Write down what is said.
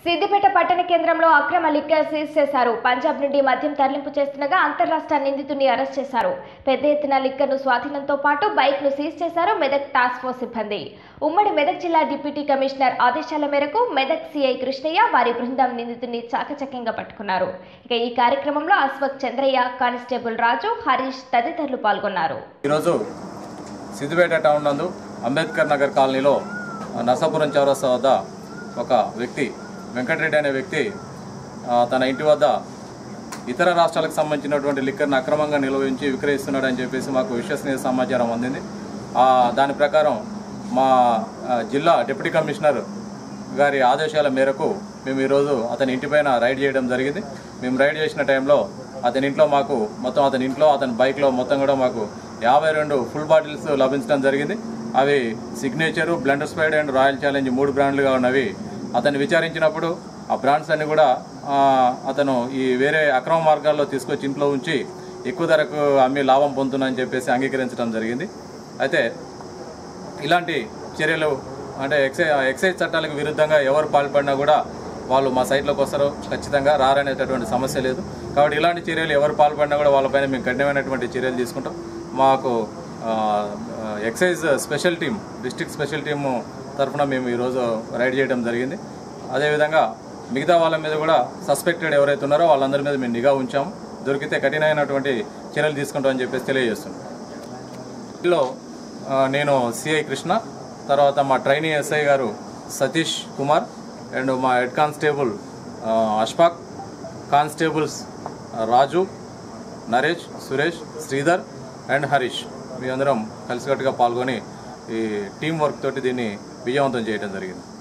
సిద్దిపేట పట్టణ కేంద్రంలో అక్రమ లిక్కర్ సీజ్ చేశారు పంజాబ్ నుండి మద్యం తరలింపు చేస్తుండగా అంతర్రాష్ట్ర నిందితుడిని అరెస్ట్ చేశారు పెద్ద ఎత్తున లిక్కర్ను స్వాధీనంతో పాటు బైక్ను సీజ్ చేశారు మెదక్ టాస్క్ ఫోర్స్ సిబ్బంది ఉమ్మడి మెదక్ జిల్లా డిప్యూటీ కమిషనర్ ఆదేశాల మేరకు మెదక్ సిఐ కృష్ణయ్య వారి బృందం నిందితుడిని చాకచక్యంగా పట్టుకున్నారు ఇక ఈ కార్యక్రమంలో అశ్వక్ చంద్రయ్య కానిస్టేబుల్ రాజు హరీష్ తదితరులు పాల్గొన్నారు ఈరోజు సిద్దిపేట టౌన్ నందు అంబేద్కర్ నగర్ కాలనీలో నర్సాపురం చౌరస్తా వద్ద ఒక వ్యక్తి వెంకటరెడ్డి అనే వ్యక్తి ఆ, తన ఇంటి వద్ద ఇతర రాష్ట్రాలకు సంబంధించినటువంటి లిక్కర్ను అక్రమంగా నిల్వహించి విక్రయిస్తున్నాడని చెప్పేసి మాకు విశ్వసనీయ సమాచారం అందింది ఆ, దాని ప్రకారం మా ఆ, జిల్లా డిప్యూటీ కమిషనర్ గారి ఆదేశాల మేరకు మేము ఈరోజు అతని ఇంటిపైన రైడ్ చేయడం జరిగింది మేము రైడ్ చేసిన టైంలో అతని ఇంట్లో మాకు మొత్తం అతని ఇంట్లో అతని బైక్లో మొత్తం కూడా మాకు యాభై రెండు ఫుల్ బాటిల్స్ లభించడం జరిగింది అవి సిగ్నేచరు బ్లెండర్ స్పైడ్ అండ్ రాయల్ ఛాలెంజ్ మూడు బ్రాండ్లుగా ఉన్నవి అతన్ని విచారించినప్పుడు ఆ బ్రాండ్స్ అన్ని కూడా ఆ, అతను ఈ వేరే అక్రమ మార్గాల్లో తీసుకొచ్చి ఇంట్లో ఉంచి ఎక్కువ ధరకు అమ్మి లాభం పొందుతుందని చెప్పేసి అంగీకరించడం జరిగింది అయితే ఇలాంటి చర్యలు అంటే ఎక్సైజ్ ఎక్సైజ్ చట్టాలకు విరుద్ధంగా ఎవరు పాల్పడినా కూడా వాళ్ళు మా సైట్లోకి వస్తారు ఖచ్చితంగా రారనేటటువంటి సమస్య లేదు కాబట్టి ఇలాంటి చర్యలు ఎవరు పాల్పడినా కూడా వాళ్ళపైన మేము కఠినమైనటువంటి చర్యలు తీసుకుంటాం మాకు ఆ, excise special team district special team తరఫున మేము ఈరోజు రైడ్ చేయడం జరిగింది అదేవిధంగా మిగతా వాళ్ళ మీద కూడా సస్పెక్టెడ్ ఎవరైతే ఉన్నారో వాళ్ళందరి మీద మేము నిఘా ఉంచాము దొరికితే కఠినమైనటువంటి చర్యలు తీసుకుంటామని చెప్పేసి తెలియజేస్తున్నాం లో ఆ, నేను సిఐ కృష్ణ తర్వాత మా ట్రైనీ ఎస్ఐ గారు సతీష్ కుమార్ అండ్ మా హెడ్ కానిస్టేబుల్ ఆ, అష్ఫాక్ కానిస్టేబుల్స్ ఆ, రాజు నరేష్ సురేష్ శ్రీధర్ అండ్ హరీష్ మీ అందరం కలిసికట్టుగా పాల్గొని ఈ టీం వర్క్ తోటి దీన్ని విజయవంతం చేయడం జరిగింది